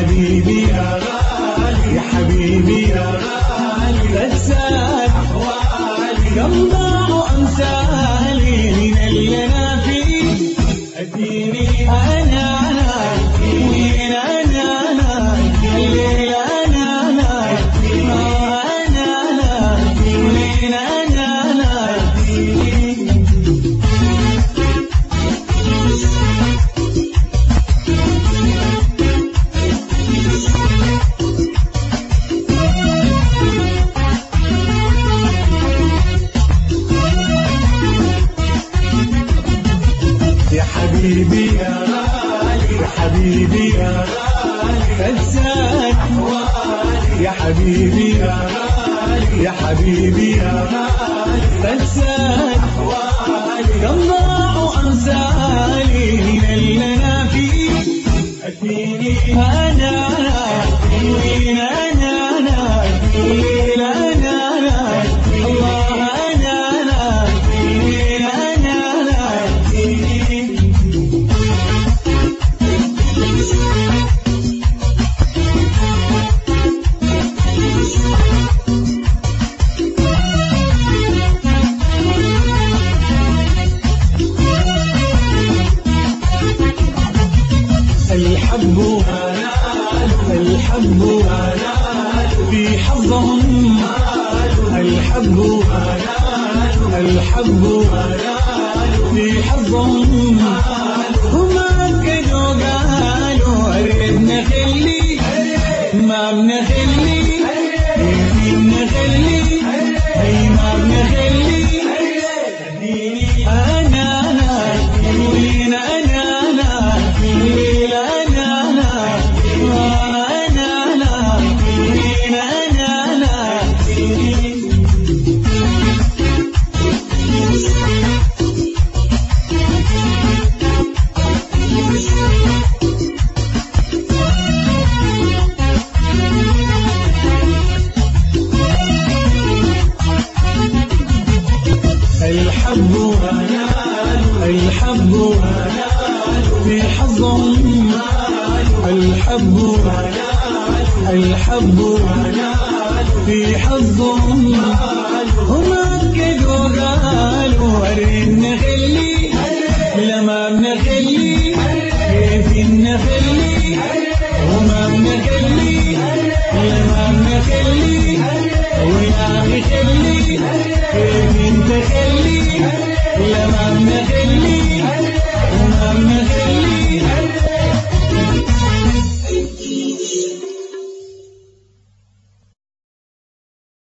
حبيبي يا غالي يا حبيبي يا غالي لا تسال احوالي يلا امثالي من اللي انا فيه اديني انا انا وين انا انا الليل انا انا آه انا انا وين انا انا اديني يا حبيبي يا غالي يا حبيبي يا غالي انساك والي يا حبيبي يا غالي يا حبيبي يا غالي انساك والي الله وامثالي من اللي انا فيه اديني انا انا وين انا انا وين انا انا الله انا انا وين انا انا اديني الحب الحب في حظهم الحب الحب في حظهم هم أكدوا قالوا أريد نخلي ما بنخلي كيف نخلي أي ما بنخلي أنا أنا وين أنا أنا وين أنا أنا أنا أنا وين أنا أنا الحب الحب في حظهم الحب الحب في حظهم هم أكدوا قالوا أريد نخلي لما بنخلي كيف نخلي وما بنخلي